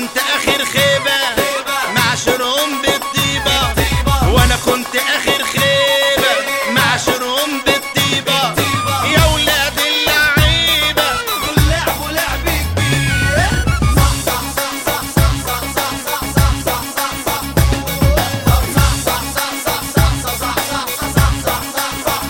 كنت اخر خيبة معشرهم بالطيبة وانا كنت اخر خيبة معشرهم بالطيبة يا ولاد اللعيبة دول لعبوا لعب كبير صح صح صح صح صح صح صح صح صح صح صح صح طب صح صح صح صح صح صح صح صح صح صح صح صح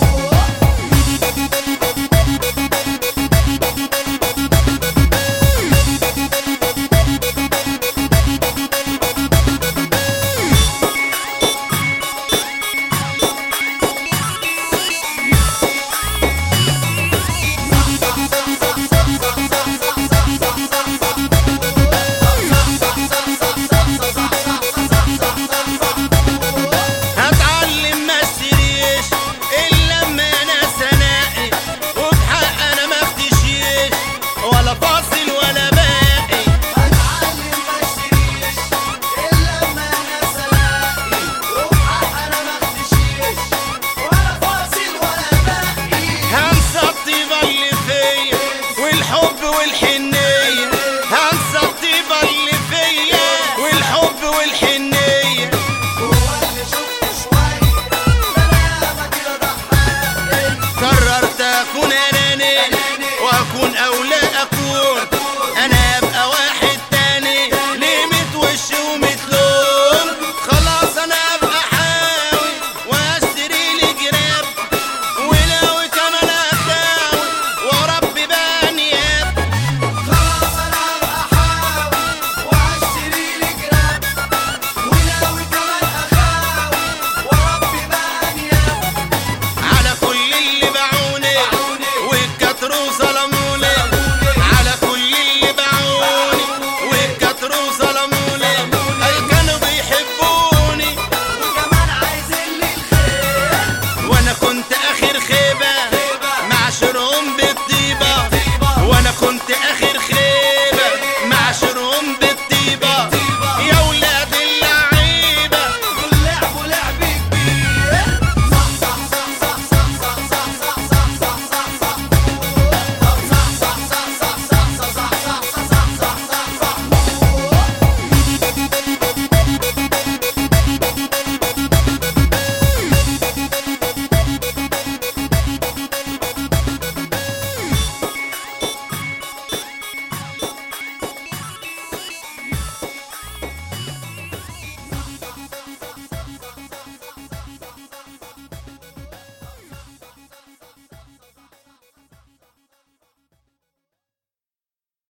هتعلم ما اشتريش الا لما انا سنائي وبحق انا ما اختشيش ولا فاصل ولا باقي هتعلم ما اشتريش الا لما انا سلاقي وبحق انا ما اختشيش ولا فاصل ولا باقي هنسى الطيبة اللي فيا والحب والحنية هنسى الطيبة اللي فيا والحب والحنية